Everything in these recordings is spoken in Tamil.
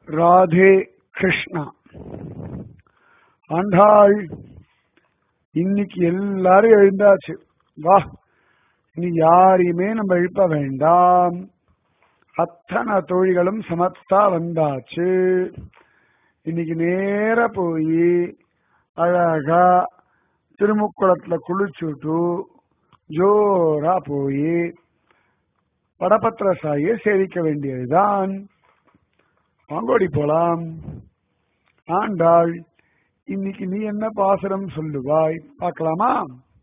ராதே கிருஷ்ணா ஆண்டாள் இன்னைக்கு எல்லாரும் எழுந்தாச்சு வா இனி யாரையுமே நம்ம எழுப்ப வேண்டாம் அத்தனை தோழிகளும் சமத்தா வந்தாச்சு இன்னைக்கு நேர போய் அழகா திருமுக்குளத்துல குளிச்சுட்டு ஜோரா போய் படபத்திர சாயை சேவிக்க வேண்டியதுதான் வாங்கோடி போலாம் ஆண்டாள் இன்னைக்கு நீ என்ன பாசனம் சொல்லுவாய் பார்க்கலாமா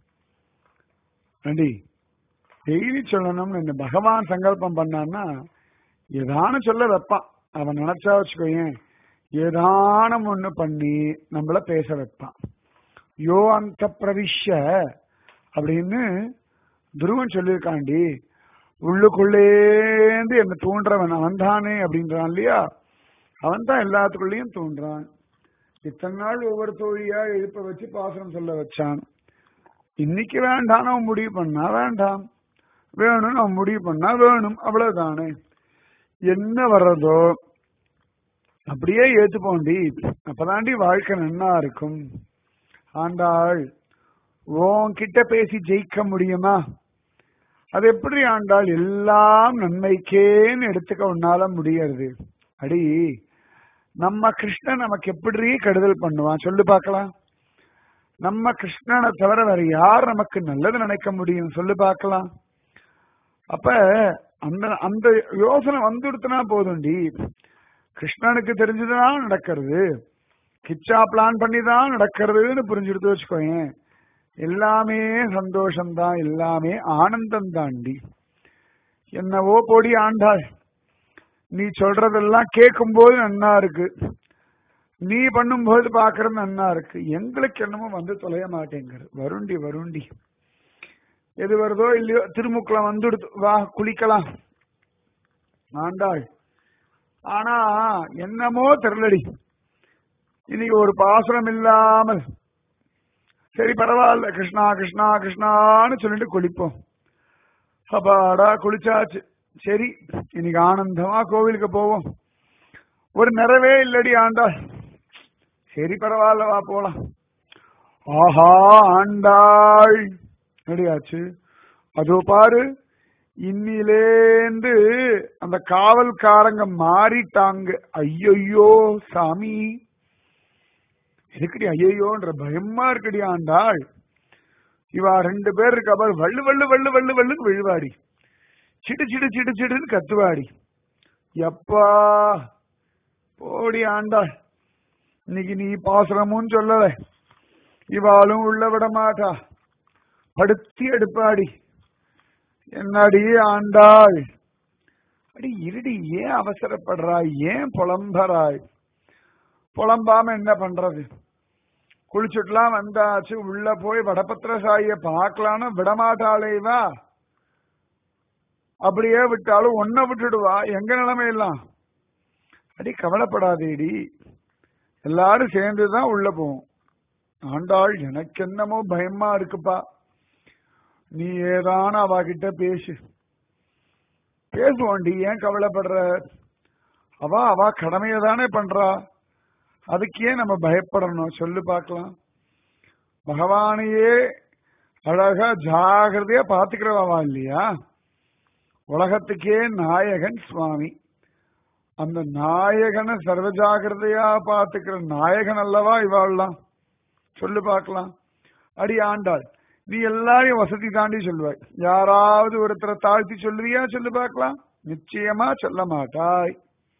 நண்டி டெய்லி சொல்லணும்னு இந்த பகவான் சங்கல்பம் பண்ணான்னா ஏதானு சொல்ல வைப்பான் அவன் நினைச்சா வச்சுக்கோயேன் ஏதானம் ஒண்ணு பண்ணி நம்மள பேச வைப்பான் யோ அந்த பிரவிஷ்ய அப்படின்னு துருவன் சொல்லியிருக்காண்டி உள்ளுக்குள்ளேந்து என்ன தூண்டுறவன் அவன் தானே அப்படின்றான் இல்லையா அவன் தான் எல்லாத்துக்குள்ளேயும் தூண்டுறான் இத்தனை நாள் ஒவ்வொரு தோழியா எழுப்ப வச்சு பாசனம் சொல்ல வச்சான் இன்னைக்கு வேண்டாம் அவன் முடிவு பண்ணா வேண்டாம் வேணும்னு அவன் முடிவு பண்ணா வேணும் அவ்வளவுதானே என்ன வர்றதோ அப்படியே ஏத்துப்போண்டி அப்பதாண்டி வாழ்க்கை நன்னா இருக்கும் ஆண்டாள் உன்கிட்ட பேசி ஜெயிக்க முடியுமா அது எப்படி ஆண்டாள் எல்லாம் நன்மைக்கேன்னு எடுத்துக்க உன்னால முடியறது அடி நம்ம கிருஷ்ணன் நமக்கு எப்படி கெடுதல் பண்ணுவான் சொல்லு பார்க்கலாம் நம்ம கிருஷ்ணனை தவிர வேற யார் நமக்கு நல்லது நினைக்க முடியும் சொல்லு பார்க்கலாம் அப்ப அந்த அந்த யோசனை வந்துடுத்துனா போதும்டி கிருஷ்ணனுக்கு தெரிஞ்சுதான் நடக்கிறது கிச்சா பிளான் பண்ணி தான் நடக்கிறதுன்னு புரிஞ்சுடுத்து வச்சுக்கோயேன் எல்லாமே சந்தோஷம்தான் எல்லாமே ஆனந்தம் தாண்டி என்னவோ போடி ஆண்டாள் நீ சொல்றதெல்லாம் கேட்கும்போது நன்னா இருக்கு நீ பண்ணும்போது பாக்குறது நன்னா இருக்கு எங்களுக்கு என்னமோ வந்து தொலைய மாட்டேங்கிறது வருண்டி வருண்டி எது வருதோ இல்லையோ திருமுக்குளம் வந்து வா குளிக்கலாம் ஆண்டாள் ஆனா என்னமோ தெரியலடி இன்னைக்கு ஒரு பாசுரம் இல்லாமல் சரி பரவாயில்ல கிருஷ்ணா கிருஷ்ணா கிருஷ்ணான்னு சொல்லிட்டு குளிப்போம் அப்பாடா குளிச்சாச்சு சரி இன்னைக்கு ஆனந்தமா கோவிலுக்கு போவோம் ஒரு நிறைவே இல்லடி ஆண்டாள் சரி பரவாயில்ல வா போலாம் ஆஹா ஆண்டாள் ரெடியாச்சு அதோ பாரு இன்னிலேந்து அந்த காவல்காரங்க மாறிட்டாங்க ஐயையோ சாமி எதுக்குடி ஐயோன்ற பயமா இருக்குடி ஆண்டாள் இவா ரெண்டு பேர் இருக்கா பாரு வள்ளு வள்ளு வள்ளு வள்ளு வள்ளுன்னு விழுவாடி சிடு சிடு சிடு சிடுன்னு கத்துவாடி எப்பா போடி ஆண்டாள் இன்னைக்கு நீ பாசுரமும் சொல்லல இவாளும் உள்ள விட மாட்டா படுத்தி எடுப்பாடி என்னடி ஆண்டாள் அடி இருடி ஏன் அவசரப்படுறாய் ஏன் புலம்பறாய் புலம்பாம என்ன பண்றது குளிச்சுட்டுலாம் வந்தாச்சு உள்ள போய் வடபத்திர சாய பார்க்கலான்னு விடமாட்டாளேவா அப்படியே விட்டாலும் ஒன்ன விட்டுடுவா எங்க நிலைமையெல்லாம் அடி கவலைப்படாதேடி எல்லாரும் சேர்ந்துதான் உள்ள போவோம் ஆண்டாள் எனக்கு என்னமோ பயமா இருக்குப்பா நீ ஏதான அவகிட்ட பேசு பேசுவோண்டி ஏன் கவலைப்படுற அவ அவ கடமையை தானே பண்றா அதுக்கு ஏன் நம்ம பயப்படணும் சொல்லு பார்க்கலாம் பகவானையே அழகா ஜாகிரதையா பாத்துக்கிறவா இல்லையா உலகத்துக்கே நாயகன் சுவாமி அந்த நாயகனை சர்வ ஜாகிரதையா பாத்துக்கிற நாயகன் அல்லவா இவாள்லாம் சொல்லு பார்க்கலாம் அடி ஆண்டாள் நீ எல்லாரையும் வசதி தாண்டி சொல்லுவாய் யாராவது ஒருத்தரை தாழ்த்தி சொல்லுவியா சொல்லு பார்க்கலாம் நிச்சயமா சொல்ல மாட்டாய்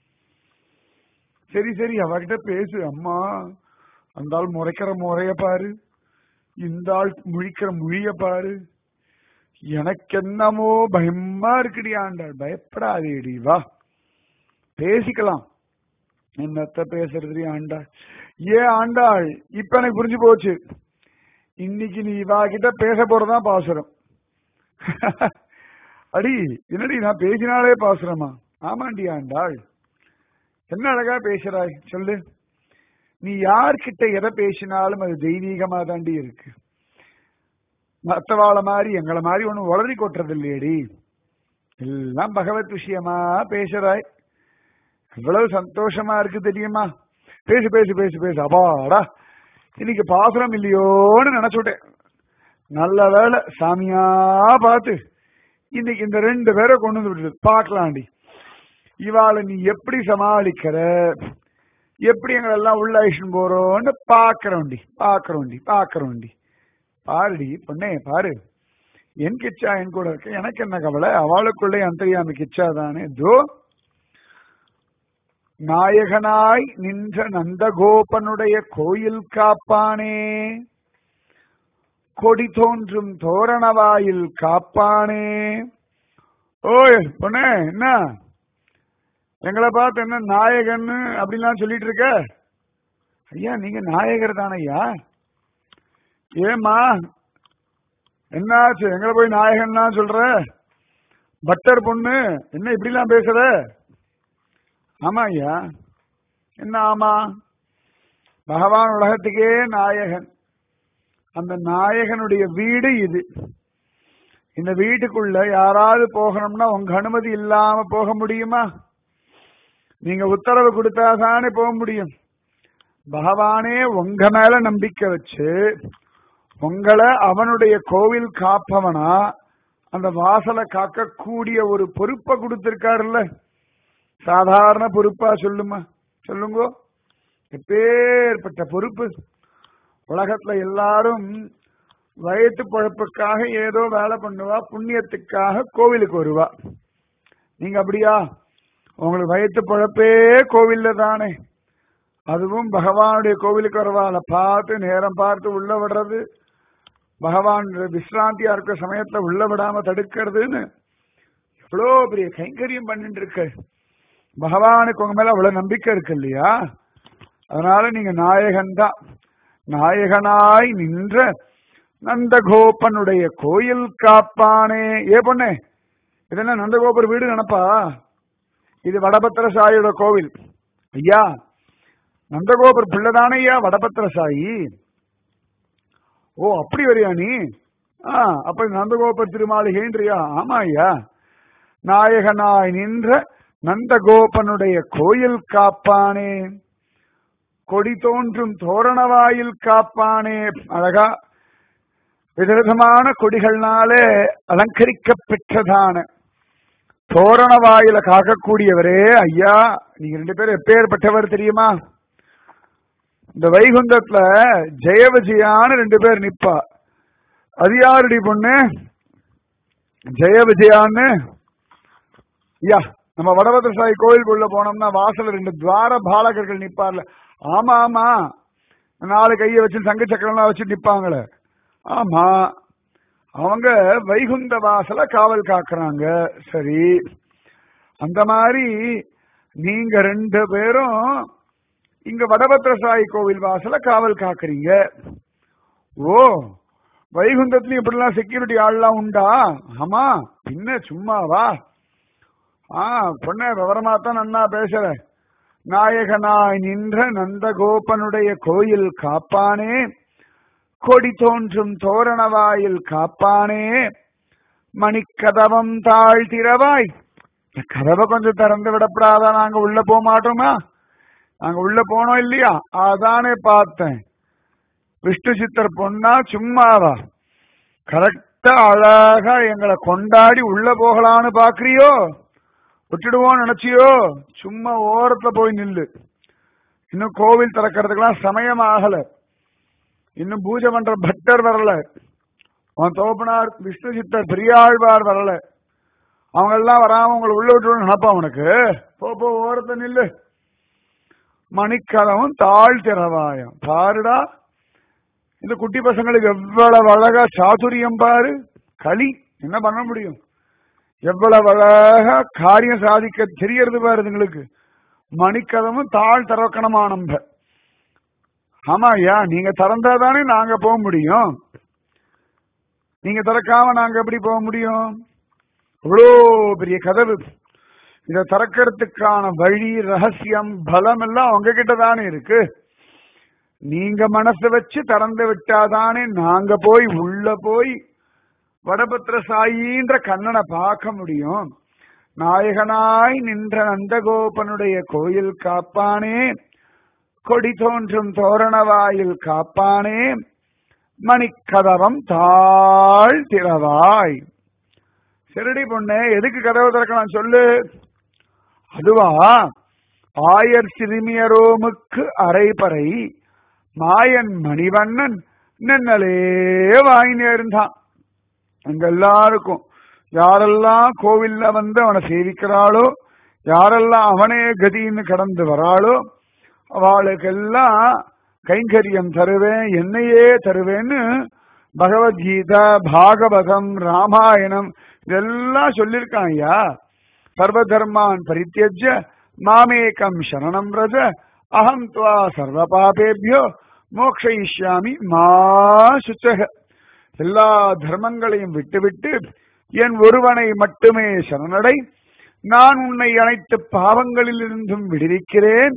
சரி சரி அவகிட்ட பேசு அம்மா அந்த ஆள் முறைக்கிற முறைய பாரு இந்த ஆள் முழிக்கிற மொழிய பாரு எனக்கு என்னமோ பயமா இருக்குடி ஆண்டாள் பயப்படாதேடி வா பேசிக்கலாம் என்னத்த பேசுறது ஆண்டாள் ஏன் ஆண்டாள் இப்ப எனக்கு புரிஞ்சு போச்சு இன்னைக்கு நீ இவா கிட்ட பேச போறதான் பாசுரம் அடி என்னடி நான் பேசினாலே பாசுரமா ஆமாண்டி ஆண்டாள் என்ன அழகா பேசுறாய் சொல்லு நீ யார்கிட்ட எதை பேசினாலும் அது தெய்வீகமா தாண்டி இருக்கு மத்தவாள மாதிரி எங்களை மாதிரி ஒண்ணு உளறி கொட்டுறது இல்லையடி எல்லாம் பகவத் விஷயமா பேசுறாய் இவ்வளவு சந்தோஷமா இருக்கு தெரியுமா பேசு பேசு பேசு பேசு அப்பாடா இன்னைக்கு பாசுரம் இல்லையோன்னு நினைச்சுட்டேன் நல்ல வேலை சாமியா பார்த்து இன்னைக்கு இந்த ரெண்டு பேரை கொண்டு வந்து விட்டுது பார்க்கலாண்டி இவாளை நீ எப்படி சமாளிக்கிற எப்படி எங்களெல்லாம் உள்ள அழிச்சுன்னு போறோம்னு பாக்குறோண்டி பாக்குறோண்டி பாக்குறோண்டி பாருடி பொண்ணே பாரு என் கிச்சா என் கூட இருக்கு எனக்கு என்ன கவலை அவளுக்குள்ளே அந்தரியாமி கிச்சா தானே தோ நாயகனாய் நின்ற நந்தகோபனுடைய கோயில் காப்பானே கொடி தோன்றும் தோரணவாயில் காப்பானே ஓய் பொண்ணே என்ன எங்களை பார்த்து என்ன நாயகன்னு அப்படிலாம் சொல்லிட்டு இருக்க ஐயா நீங்க நாயகர் தானையா ஏமா என்னாச்சு எங்களை போய் நாயகன்னா சொல்ற பட்டர் பொண்ணு என்ன இப்படிலாம் பேசுற ஆமா ஐயா என்ன ஆமா பகவான் உலகத்துக்கே நாயகன் அந்த நாயகனுடைய வீடு இது இந்த வீட்டுக்குள்ள யாராவது போகணும்னா உங்க அனுமதி இல்லாம போக முடியுமா நீங்க உத்தரவு கொடுத்தாதானே போக முடியும் பகவானே உங்க மேல நம்பிக்கை வச்சு உங்களை அவனுடைய கோவில் காப்பவனா அந்த வாசலை காக்கக்கூடிய ஒரு பொறுப்பை கொடுத்திருக்காருல்ல சாதாரண பொறுப்பா சொல்லுமா சொல்லுங்க எப்பேற்பட்ட பொறுப்பு உலகத்துல எல்லாரும் வயிற்று பழப்புக்காக ஏதோ வேலை பண்ணுவா புண்ணியத்துக்காக கோவிலுக்கு வருவா நீங்க அப்படியா உங்களுக்கு வயிற்று பழப்பே கோவில்ல தானே அதுவும் பகவானுடைய கோவிலுக்கு வரவால பார்த்து நேரம் பார்த்து உள்ள விடுறது பகவான் விசிராந்தியா இருக்கிற சமயத்துல உள்ள விடாம தடுக்கிறதுன்னு எவ்வளோ பெரிய கைங்கரியம் பண்ணிட்டு இருக்க பகவானுக்கு உங்க மேல அவ்வளவு நம்பிக்கை இருக்கு இல்லையா அதனால நீங்க நாயகன் தான் நாயகனாய் நின்ற நந்தகோபனுடைய கோயில் காப்பானே ஏ பொண்ணே இது என்ன நந்தகோபர் வீடு நினப்பா இது வடபத்திர சாயோட கோவில் ஐயா நந்தகோபர் பிள்ளைதானே ஐயா வடபத்திர சாயி ஓ அப்படி வரியா நீ ஆ அப்ப நந்தகோபர் திருமாளிகைன்றியா ஆமா ஐயா நாயகனாய் நின்ற நந்தகோபனுடைய கோயில் காப்பானே கொடி தோன்றும் தோரணவாயில் காப்பானே அழகா விதவிதமான கொடிகள்னாலே அலங்கரிக்கப்பெற்றதான தோரண வாயில காக்கக்கூடியவரே ஐயா நீங்க ரெண்டு பேரும் எப்பேற்பட்டவர் தெரியுமா இந்த வைகுந்தத்துல ஜெய விஜயான்னு ரெண்டு பேர் நிப்பா அது யாருடி பொண்ணு ஜெய விஜயான்னு ஐயா நம்ம வடபத்திர சாயி கோயிலுக்குள்ள போனோம்னா வாசல்ல ரெண்டு துவார பாலகர்கள் நிப்பார்ல ஆமா ஆமா நாலு கையை வச்சு சங்கு சக்கரம்லாம் வச்சு நிப்பாங்களே ஆமா அவங்க வைகுந்த வாசல காவல் காக்குறாங்க சரி அந்த மாதிரி நீங்க ரெண்டு பேரும் இங்க வடபத்திர சாயி கோவில் வாசல காவல் காக்குறீங்க ஓ வைகுந்தத்துலயும் இப்படிலாம் செக்யூரிட்டி ஆள்லாம் உண்டா ஆமா பின்ன சும்மாவா ஆ பொண்ணே விவரமா தான் நன்னா பேசுற நாயகனாய் நின்ற நந்தகோபனுடைய கோயில் காப்பானே கொடி தோன்றும் தோரணவாயில் காப்பானே மணிக்கதவம் தாழ்த்திரவாய் இந்த கதவை கொஞ்சம் திறந்து விடப்படாதா நாங்க உள்ள போக மாட்டோமா நாங்க உள்ள போனோம் இல்லையா அதானே பார்த்தேன் விஷ்ணு சித்தர் பொண்ணா சும்மாவா கரெக்டா அழகா எங்களை கொண்டாடி உள்ள போகலான்னு பாக்குறியோ விட்டுடுவோம் நினைச்சியோ சும்மா ஓரத்துல போய் நில்லு இன்னும் கோவில் திறக்கிறதுக்கெல்லாம் சமயம் ஆகல இன்னும் பூஜை பண்ற பக்தர் வரல அவன் தோப்பனார் விஷ்ணு சித்தர் பெரியாழ்வார் வரல அவங்க எல்லாம் வராம உங்களை உள்ள விட்டு நினைப்பான் உனக்கு போ போ ஓரத்தை நில்லு மணிக்கதவும் தாழ் திறவாயம் பாருடா இந்த குட்டி பசங்களுக்கு எவ்வளவு அழகா சாதுரியம் பாரு களி என்ன பண்ண முடியும் எவ்வளவு அழகா காரியம் சாதிக்க தெரியறது பாரு இதுங்களுக்கு மணிக்கதவும் தாழ் திறக்கணுமா நம்ம ஆமா ஐயா நீங்க திறந்தாதானே நாங்க போக முடியும் நீங்க திறக்காம நாங்க எப்படி போக முடியும் இவ்வளோ பெரிய கதவு இத திறக்கிறதுக்கான வழி ரகசியம் பலம் எல்லாம் உங்ககிட்ட தானே இருக்கு நீங்க மனசு வச்சு திறந்து விட்டாதானே நாங்க போய் உள்ள போய் வடபத்திர சாயின்ற கண்ணனை பார்க்க முடியும் நாயகனாய் நின்ற நந்தகோபனுடைய கோயில் காப்பானே கொடி தோன்றும் தோரணவாயில் காப்பானே மணிக்கதவம் தாழ் திறவாய் சிறடி பொண்ணு எதுக்கு கதவு திறக்கலாம் சொல்லு அதுவா ஆயர் சிறுமியரோமுக்கு அரைபறை மாயன் மணிவண்ணன் நின்னலே வாங்கி நேர்ந்தான் அங்க எல்லாருக்கும் யாரெல்லாம் கோவில்ல வந்து அவனை சேவிக்கிறாளோ யாரெல்லாம் அவனே கதின்னு கடந்து வராளோ அவளுக்கெல்லாம் கைங்கரியம் தருவேன் என்னையே தருவேன்னு பகவத்கீதா பாகவதம் ராமாயணம் இதெல்லாம் சொல்லியிருக்கான் ஐயா சர்வ தர்மான் பரித்தியஜ மாமேகம் சரணம் ரஜ அகம் துவா சர்வ பாபேபியோ மோக்ஷயிஷ்யாமி மா சுச்சக எல்லா தர்மங்களையும் விட்டுவிட்டு என் ஒருவனை மட்டுமே சரணடை நான் உன்னை அனைத்து பாவங்களிலிருந்தும் விடுவிக்கிறேன்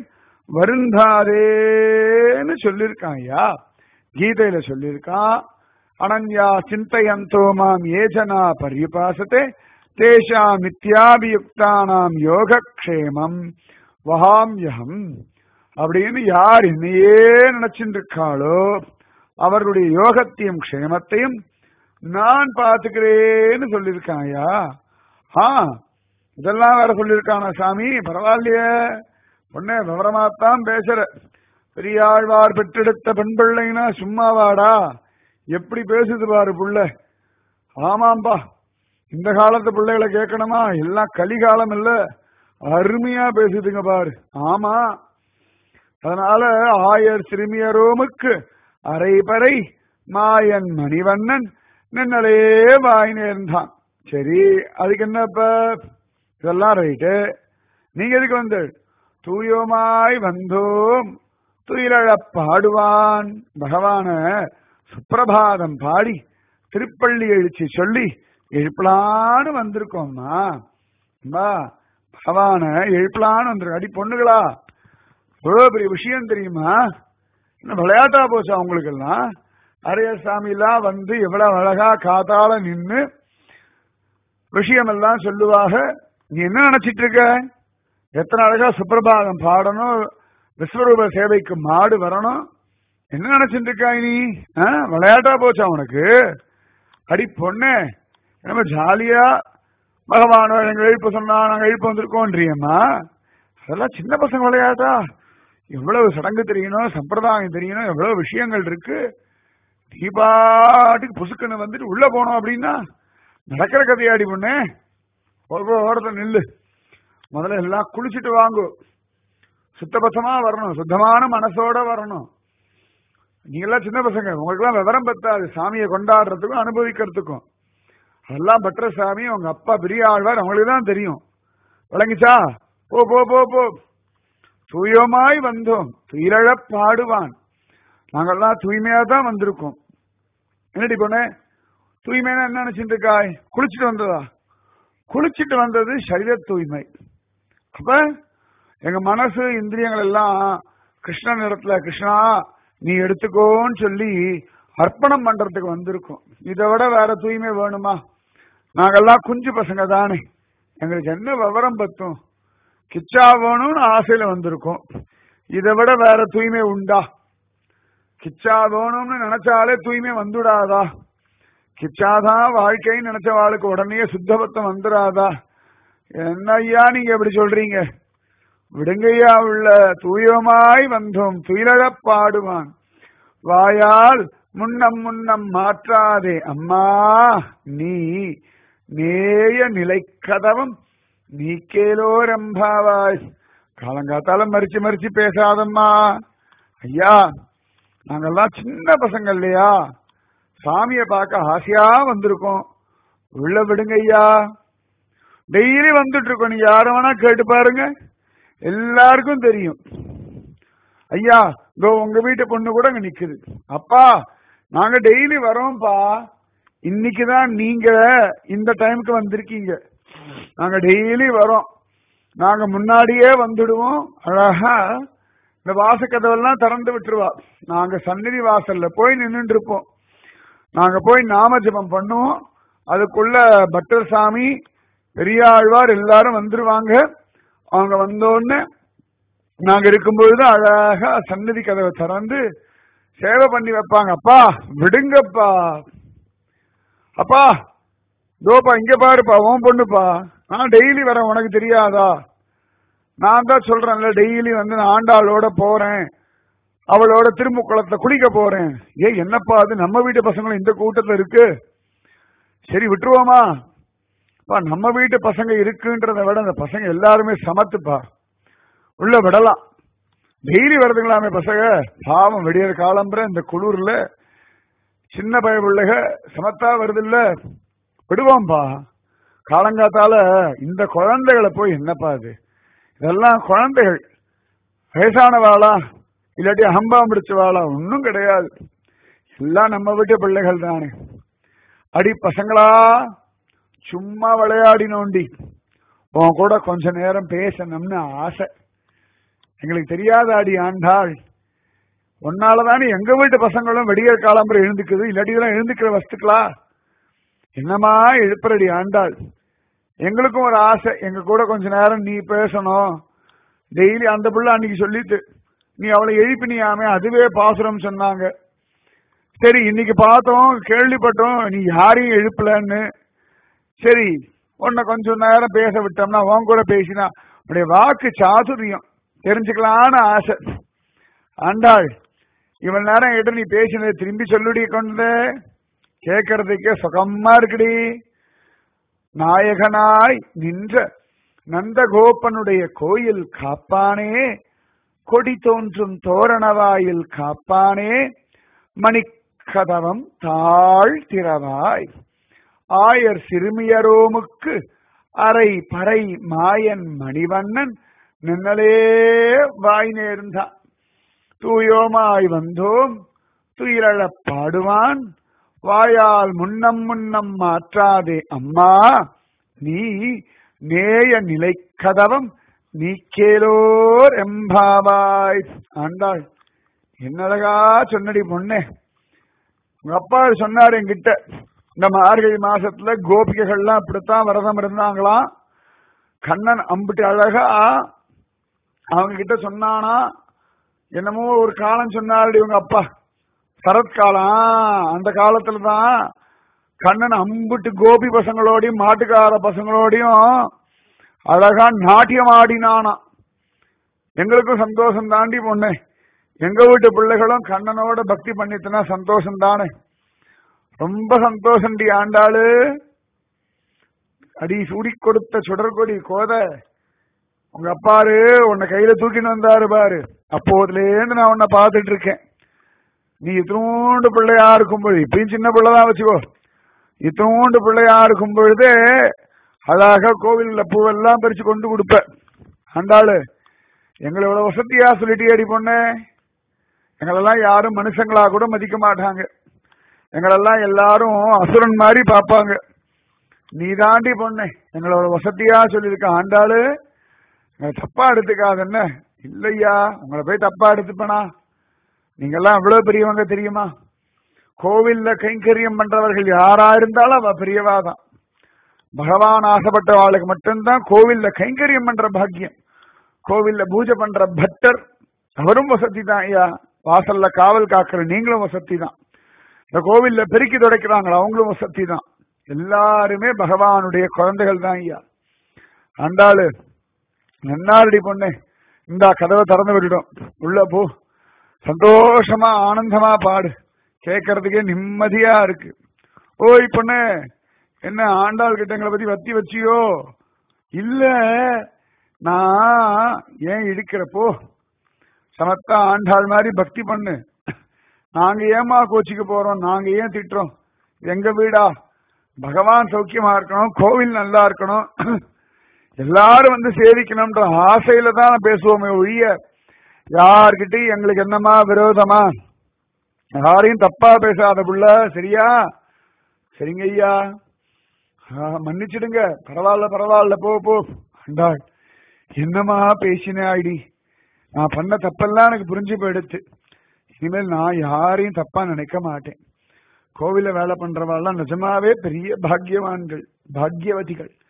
வருந்தாதேன்னு சொல்லியிருக்கான் ஐயா கீதையில சொல்லியிருக்கான் அனன்யா சிந்தையந்தோ மாம் ஏஜனா பரிபாசத்தே தேஷாம் நித்யாபியுக்தானாம் யோகக்ஷேமம் வகாம்யகம் அப்படின்னு யார் என்னையே நினைச்சுட்டு இருக்காளோ அவர்களுடைய யோகத்தையும் க்ஷேமத்தையும் நான் பார்த்துக்கிறேன்னு சொல்லியிருக்காயா ஆ இதெல்லாம் வேற சொல்லியிருக்கானா சாமி பரவாயில்லையே பொண்ணே விவரமாத்தான் பேசுற பெரியாழ்வார் பெற்றெடுத்த பெண் பிள்ளைனா சும்மாவாடா எப்படி பேசுது பாரு புள்ள ஆமாம்பா இந்த காலத்து பிள்ளைகளை கேட்கணுமா எல்லாம் கலிகாலம் இல்ல அருமையா பேசுதுங்க பாரு ஆமா அதனால ஆயர் சிறுமியரோமுக்கு அரைபறை மாயன் மணிவண்ணன் நின்னலே வாய் நேர்ந்தான் சரி அதுக்கு என்னப்ப இதெல்லாம் ரைட்டு நீங்க எதுக்கு வந்து தூயோமாய் வந்தோம் துயிலழப் பாடுவான் பகவான சுப்பிரபாதம் பாடி திருப்பள்ளி எழுச்சி சொல்லி எழுப்பலான்னு வந்திருக்கோம்மா அம்மா பகவான எழுப்பலான்னு வந்திருக்கோம் அடி பொண்ணுகளா எவ்வளவு பெரிய விஷயம் தெரியுமா என்ன விளையாட்டா போச்சா உங்களுக்கு எல்லாம் அரையர் சாமி எல்லாம் வந்து எவ்வளவு அழகா காத்தால நின்னு விஷயம் எல்லாம் சொல்லுவாக நீ என்ன நினைச்சிட்டு இருக்க எத்தனை அழகா சுப்பிரபாதம் பாடணும் விஸ்வரூப சேவைக்கு மாடு வரணும் என்ன நினைச்சிட்டு இருக்கா நீ ஆ? விளையாட்டா போச்சா உனக்கு அடி பொண்ணே நம்ம ஜாலியா பகவான் எங்க எழுப்ப சொன்னா நாங்க எழுப்ப வந்திருக்கோன்றியம்மா அதெல்லாம் சின்ன பசங்க விளையாட்டா எவ்வளவு சடங்கு தெரியணும் சம்பிரதாயம் தெரியணும் எவ்வளவு விஷயங்கள் இருக்கு தீபாட்டுக்கு புசுக்குன்னு வந்துட்டு உள்ள போனோம் அப்படின்னா நடக்கிற கதையாடி பொண்ணே ஒரு ஓரத்தை நில்லு முதல்ல எல்லாம் குளிச்சுட்டு வாங்கு சுத்தபத்தமா வரணும் சுத்தமான மனசோட வரணும் நீங்கெல்லாம் சின்ன பசங்க உங்களுக்கெல்லாம் விவரம் பத்தாது சாமியை கொண்டாடுறதுக்கும் அனுபவிக்கிறதுக்கும் அதெல்லாம் பற்ற சாமி உங்க அப்பா பெரிய ஆழ்வார் அவங்களுக்கு தான் தெரியும் விளங்கிச்சா போ போ போ போ தூயமாய் வந்தோம் துயிலழப் பாடுவான் நாங்கெல்லாம் தூய்மையா தான் வந்திருக்கோம் என்னடி பொண்ணே தூய்மைனா என்ன நினைச்சிட்டு இருக்காய் குளிச்சுட்டு வந்ததா குளிச்சுட்டு வந்தது சரீர தூய்மை அப்ப எங்க மனசு இந்திரியங்கள் எல்லாம் கிருஷ்ணன் இடத்துல கிருஷ்ணா நீ எடுத்துக்கோன்னு சொல்லி அர்ப்பணம் பண்றதுக்கு வந்திருக்கோம் இதை விட வேற தூய்மை வேணுமா நாங்கெல்லாம் குஞ்சு பசங்க தானே எங்களுக்கு என்ன விவரம் பத்தும் கிச்சா வேணும்னு ஆசையில வந்திருக்கோம் இதை விட வேற தூய்மை உண்டா கிச்சா வேணும்னு நினைச்சாலே தூய்மை வந்துடாதா கிச்சாதான் வாழ்க்கைன்னு நினைச்ச வாழ்க்கை உடனே சுத்தபத்தம் வந்துடாதா என்ன ஐயா நீங்க எப்படி சொல்றீங்க விடுங்கையா உள்ள தூயமாய் வந்தோம் துயிலழப் பாடுவான் வாயால் முன்னம் முன்னம் மாற்றாதே அம்மா நீ நேய நிலைக்கதவம் நீ கேலோரம்பாவாய் காலங்காத்தால மறிச்சு மறிச்சு பேசாதம்மா ஐயா நாங்கெல்லாம் சின்ன பசங்க இல்லையா சாமியை பார்க்க ஆசையா வந்திருக்கோம் உள்ள விடுங்க ஐயா டெய்லி வந்துட்டு இருக்கோம் நீங்க யார வேணா கேட்டு பாருங்க எல்லாருக்கும் தெரியும் ஐயா இதோ உங்க வீட்டு பொண்ணு கூட அங்க நிக்குது அப்பா நாங்க டெய்லி வரோம்ப்பா இன்னைக்குதான் நீங்க இந்த டைமுக்கு வந்திருக்கீங்க நாங்க டெய்லி வரோம் நாங்க முன்னாடியே வந்துடுவோம் அழகா இந்த வாசக்கதவெல்லாம் திறந்து விட்டுருவா நாங்க சந்நிதி வாசல்ல போய் நின்னுட்டு இருப்போம் நாங்க போய் நாம ஜெபம் பண்ணுவோம் அதுக்குள்ள பட்டர் சாமி பெரிய ஆழ்வார் எல்லாரும் வந்துருவாங்க அவங்க வந்தோடனே நாங்க இருக்கும்பொழுது அழகா சன்னதி கதவை திறந்து சேவை பண்ணி வைப்பாங்க அப்பா விடுங்கப்பா அப்பா தோப்பா இங்க பாருப்பா உன் பொண்ணுப்பா நான் டெய்லி வரேன் உனக்கு தெரியாதா நான் தான் சொல்றேன்ல டெய்லி வந்து நான் ஆண்டாளோட போறேன் அவளோட திருமுக்குளத்துல குளிக்க போறேன் ஏ என்னப்பா அது நம்ம வீட்டு பசங்களும் இந்த கூட்டத்துல இருக்கு சரி விட்டுருவோமா பா நம்ம வீட்டு பசங்க இருக்குன்றத விட அந்த பசங்க எல்லாருமே சமத்துப்பா உள்ள விடலாம் டெய்லி வருதுங்களாமே பசங்க பாவம் விடியற காலம்புற இந்த குளிர்ல சின்ன பய பிள்ளைக சமத்தா வருது இல்ல விடுவோம்பா காலங்காத்தால இந்த குழந்தைகளை போய் என்னப்பா அது இதெல்லாம் குழந்தைகள் வயசானவாளா இல்லாட்டி அகம்பா முடிச்சவாளா ஒன்னும் கிடையாது எல்லாம் நம்ம வீட்டு பிள்ளைகள் தானே அடி பசங்களா சும்மா விளையாடி நோண்டி உன் கூட கொஞ்ச நேரம் பேசணும்னு ஆசை எங்களுக்கு தெரியாத அடி ஆண்டாள் உன்னாலதானே எங்க வீட்டு பசங்களும் வெடியற் காலம்பரை எழுந்துக்குது இல்லாட்டி இதெல்லாம் எழுந்துக்கிற வஸ்துக்களா என்னமா எழுப்புறடி ஆண்டாள் எங்களுக்கும் ஒரு ஆசை எங்க கூட கொஞ்ச நேரம் நீ பேசணும் டெய்லி அந்த பிள்ளை அன்னைக்கு சொல்லிட்டு நீ அவளை எழுப்பினியாமே அதுவே பாசுரம் சொன்னாங்க சரி இன்னைக்கு பார்த்தோம் கேள்விப்பட்டோம் நீ யாரையும் எழுப்பலன்னு சரி உன்னை கொஞ்சம் நேரம் பேச விட்டோம்னா உன் கூட பேசினா உடைய வாக்கு சாதுரியம் தெரிஞ்சுக்கலான்னு ஆசை ஆண்டாள் இவள் நேரம் கிட்ட நீ பேசினதை திரும்பி சொல்லுடி கொண்டு கேட்கறதுக்கே சுகமா இருக்குடி நாயகனாய் நின்ற நந்தகோபனுடைய கோயில் காப்பானே கொடி தோன்றும் தோரணவாயில் காப்பானே மணிக்கதவம் தாழ் திறவாய் ஆயர் சிறுமியரோமுக்கு அரை பறை மாயன் மணிவண்ணன் நின்னலே வாய் நேர்ந்தான் தூயோமாய் வந்தோம் துயிலழப் பாடுவான் வாயால் முன்னம் முன்னம் மாற்றாதே அம்மா நீ நேய நிலைக்கதவம் நீக்கேலோர் எம்பாவாய் ஆண்டாள் என்னழகா சொன்னடி பொண்ணே உங்க அப்பா சொன்னாரு என்கிட்ட இந்த மார்கழி மாசத்துல கோபிகைகள்லாம் இப்படித்தான் விரதம் இருந்தாங்களாம் கண்ணன் அம்பிட்டு அழகா அவங்க கிட்ட சொன்னானா என்னமோ ஒரு காலம் சொன்னாரு இவங்க அப்பா சரத்காலம் அந்த காலத்துல தான் கண்ணன் அம்பிட்டு கோபி பசங்களோடையும் மாட்டுக்கார பசங்களோடையும் அழகா நாட்டியம் ஆடினானா எங்களுக்கும் சந்தோஷம் தாண்டி பொண்ணு எங்க வீட்டு பிள்ளைகளும் கண்ணனோட பக்தி பண்ணிட்டுனா சந்தோஷம் தானே ரொம்ப சந்தோஷம்டி ஆண்டாளு அடி சூடி கொடுத்த சுடர்கொடி கோத உங்க அப்பாரு உன்னை கையில தூக்கின்னு வந்தாரு பாரு அப்போதுல இருந்து நான் உன்னை பார்த்துட்டு இருக்கேன் நீ இத்தனோண்டு பிள்ளையா இருக்கும் பொழுது இப்பயும் சின்ன பிள்ளைதான் வச்சுக்கோ இத்தனோண்டு பிள்ளையா இருக்கும் பொழுது அழகா கோவில்ல பூவெல்லாம் பறிச்சு கொண்டு கொடுப்ப ஆண்டாளு எங்களை இவ்வளவு வசதியா சொல்லிட்டே அடி பொண்ணு எங்களெல்லாம் யாரும் மனுஷங்களா கூட மதிக்க மாட்டாங்க எங்களெல்லாம் எல்லாரும் அசுரன் மாதிரி பார்ப்பாங்க நீ தாண்டி பொண்ணு எங்களோட வசதியா சொல்லியிருக்க ஆண்டாளு எங்களை தப்பா எடுத்துக்காது என்ன இல்லையா உங்களை போய் தப்பா எடுத்துப்பனா நீங்கெல்லாம் எவ்வளவு பெரியவங்க தெரியுமா கோவில்ல கைங்கரியம் பண்றவர்கள் யாரா இருந்தாலும் அவ பெரியவா தான் பகவான் ஆசைப்பட்ட ஆளுக்கு மட்டும்தான் கோவில்ல கைங்கரியம் பண்ற பாக்கியம் கோவில்ல பூஜை பண்ற பட்டர் அவரும் வசதி தான் ஐயா வாசல்ல காவல் காக்கிற நீங்களும் வசதி தான் இந்த கோவில்ல பெருக்கி துடைக்கிறாங்களா அவங்களும் வசதி தான் எல்லாருமே பகவானுடைய குழந்தைகள் தான் ஐயா அண்டாளு நன்னாரடி பொண்ணு இந்தா கதவை திறந்து விட்டுடும் உள்ள போ சந்தோஷமா ஆனந்தமா பாடு கேட்கறதுக்கே நிம்மதியா இருக்கு ஓய் பொண்ணு என்ன ஆண்டாள் கிட்ட எங்களை பத்தி வத்தி வச்சியோ இல்ல நான் ஏன் இடிக்கிறப்போ சமத்தா ஆண்டாள் மாதிரி பக்தி பண்ணு நாங்க ஏமா கோச்சிக்க போறோம் நாங்க ஏன் திட்டுறோம் எங்க வீடா பகவான் சௌக்கியமா இருக்கணும் கோவில் நல்லா இருக்கணும் எல்லாரும் வந்து சேவிக்கணும்ன்ற ஆசையில தான் பேசுவோமே ஒழிய யார்கிட்டயும் எங்களுக்கு என்னமா விரோதமா யாரையும் தப்பா பேசாத புள்ள சரியா சரிங்க ஐயா ஆ, மன்னிச்சிடுங்க பரவாயில்ல பரவாயில்ல போ போ அண்டாள் என்னமா பேசினே ஐடி நான் பண்ண தப்பெல்லாம் எனக்கு புரிஞ்சு போயிடுச்சு இனிமேல் நான் யாரையும் தப்பா நினைக்க மாட்டேன் கோவில வேலை பண்றவாள்லாம் நிஜமாவே பெரிய பாக்கியவான்கள் பாக்கியவதிகள்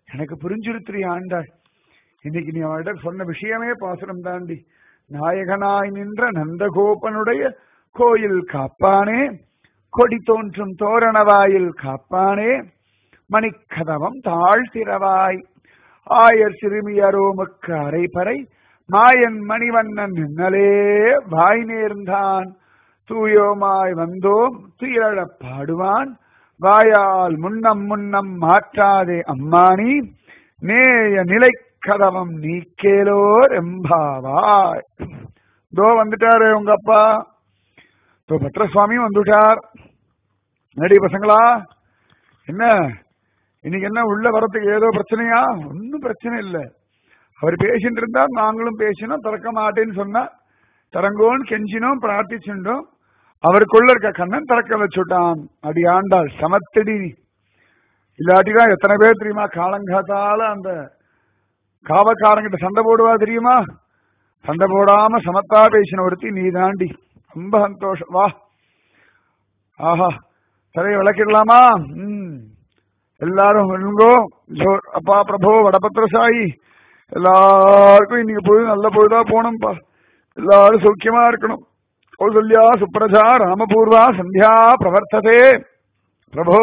எனக்கு புரிஞ்சிருத்திரி ஆண்டாள் இன்னைக்கு நீ அவள்கிட்ட சொன்ன விஷயமே பாசுரம் தாண்டி நாயகனாய் நின்ற நந்தகோபனுடைய கோயில் காப்பானே கொடி தோன்றும் தோரணவாயில் காப்பானே மணிக்கதவம் தாழ்த்திரவாய் ஆயர் சிறுமியரோமுக்கு அரைப்பறை மாயன் மணிவண்ணன் நின்னலே வாய் நேர்ந்தான் தூயோமாய் வந்தோம் துயிலழப் பாடுவான் வாயால் முன்னம் முன்னம் மாற்றாதே அம்மானி நேய நிலை கதவம் நீக்கேலோர் எம்பாவாய் தோ வந்துட்டாரு உங்க அப்பா தோ பத்ரசுவாமியும் வந்துட்டார் நடி பசங்களா என்ன இன்னைக்கு என்ன உள்ள வரத்துக்கு ஏதோ பிரச்சனையா ஒன்னும் பிரச்சனை இல்லை அவர் பேசிட்டு இருந்தா நாங்களும் பேசினோம் திறக்க மாட்டேன்னு சொன்னா திறங்கோன்னு கெஞ்சினோம் பிரார்த்திச்சுட்டோம் அவருக்குள்ள இருக்க கண்ணன் திறக்க வச்சுட்டான் அடி ஆண்டாள் சமத்தடி இல்லாட்டிதான் எத்தனை பேர் தெரியுமா காலங்காத்தால அந்த காவக்காரங்கிட்ட சண்டை போடுவா தெரியுமா சண்டை போடாம சமத்தா பேசின ஒருத்தி நீ தாண்டி ரொம்ப சந்தோஷம் வா ஆஹா தலையை விளக்கிடலாமா ம் எல்லாரும் வருங்கோ ஜோ- அப்பா பிரபு வடபத்திரசாயி எல்லாருக்கும் இன்னைக்கு பொழுது நல்ல பொழுதா போனோம்ப்பா எல்லாரும் சௌக்கியமா இருக்கணும் கௌசல்யா சுப்ரஜா ராமபூர்வா சந்தியா பிரவர்த்ததே பிரபோ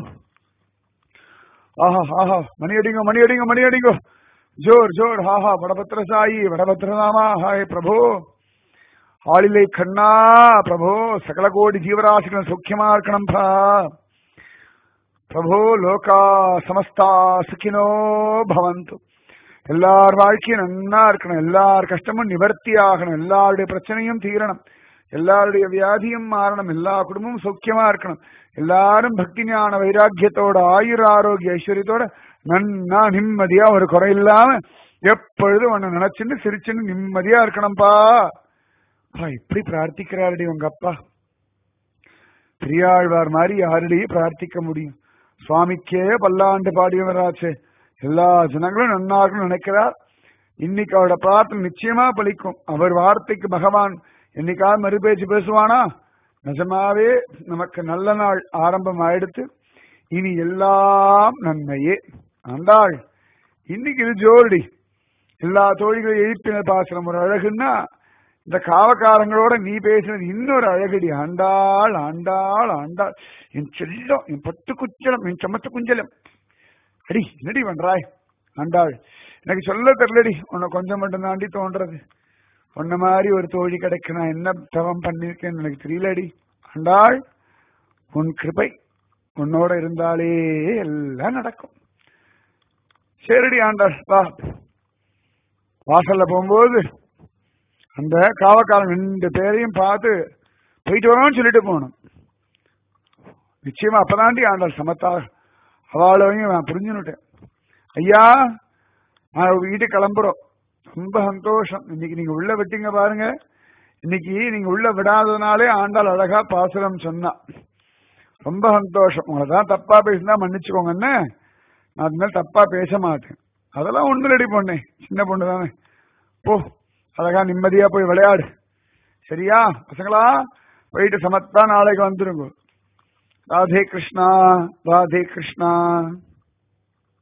ஆஹா ஆஹா மணி அடிங்கோ மணி அடிங்கோ மணி அடிங்கோ ஜோர் ஜோர் ஹாஹா வடபத்திரசாயி வடபத்திரநாமா ஹாய் பிரபு ஆளிலை கண்ணா பிரபு சகல கோடி ஜீவராசிகளும் சௌக்கியமா இருக்கணும்பா பிரபு லோகா சமஸ்தா சுக்கினோ பவந்து எல்லார் வாழ்க்கையும் நன்னா இருக்கணும் எல்லார் கஷ்டமும் நிவர்த்தி ஆகணும் எல்லாருடைய பிரச்சனையும் தீரணும் எல்லாருடைய வியாதியும் மாறணும் எல்லா குடும்பமும் சௌக்கியமா இருக்கணும் எல்லாரும் பக்தி ஞான வைராக்கியத்தோட ஆயுர ஆரோக்கிய ஐஸ்வர்யத்தோட நன்னா நிம்மதியா ஒரு குறை இல்லாம எப்பொழுதும் உன்னை நினைச்சுன்னு சிரிச்சுன்னு நிம்மதியா இருக்கணும்பா அப்பா, இப்படி பிரார்த்திக்கிறாருடி உங்க அப்பா பெரியாழ்வார் மாதிரி யாருடையும் பிரார்த்திக்க முடியும் சுவாமிக்கே பல்லாண்டு பாடியவராச்சே எல்லா ஜனங்களும் நன்னாகணும்னு நினைக்கிறார் இன்னைக்கு அவரோட பிரார்த்தனை நிச்சயமா பலிக்கும் அவர் வார்த்தைக்கு பகவான் என்னைக்காவது மறுபேச்சு பேசுவானா நிஜமாவே நமக்கு நல்ல நாள் ஆரம்பம் ஆயிடுத்து இனி எல்லாம் நன்மையே ஆண்டாள் இன்னைக்கு இது ஜோடி எல்லா தோழிகளும் எழுப்பின பாசனம் ஒரு அழகுன்னா இந்த காவக்காரங்களோட நீ பேசினது இன்னொரு அழகடி ஆண்டாள் ஆண்டாள் ஆண்டாள் என் செல்லம் என் பட்டு குச்சலம் என் சமத்து குஞ்சலம் அடி என்னடி பண்றாய் ஆண்டாள் எனக்கு சொல்ல தெரியலடி உன்னை கொஞ்சம் மட்டும் தாண்டி தோன்றது உன்ன மாதிரி ஒரு தோழி கிடைக்க நான் என்ன தவம் பண்ணிருக்கேன்னு எனக்கு தெரியலடி ஆண்டாள் உன் கிருபை உன்னோட இருந்தாலே எல்லாம் நடக்கும் சரிடி ஆண்டாள் வா வாசல்ல போகும்போது அந்த காவக்காரன் ரெண்டு பேரையும் பார்த்து போயிட்டு வரோம்னு சொல்லிட்டு போகணும் நிச்சயமா அப்பதாண்டி ஆண்டாள் சமத்தா அவளையும் நான் புரிஞ்சுனுட்டேன் ஐயா நான் வீட்டுக்கு கிளம்புறோம் ரொம்ப சந்தோஷம் இன்னைக்கு நீங்க உள்ள விட்டீங்க பாருங்க இன்னைக்கு நீங்க உள்ள விடாததுனாலே ஆண்டாள் அழகா பாசுரம் சொன்னா ரொம்ப சந்தோஷம் உங்களை தான் தப்பா பேசினா மன்னிச்சுக்கோங்க என்ன நான் அது மேல தப்பா பேச மாட்டேன் அதெல்லாம் ஒண்ணு ரெடி பொண்ணே சின்ன பொண்ணு தானே போ அழகா நிம்மதியா போய் விளையாடு சரியா பசங்களா போயிட்டு சமத்தா நாளைக்கு வந்துருங்க ராதே கிருஷ்ணா ராதே கிருஷ்ணா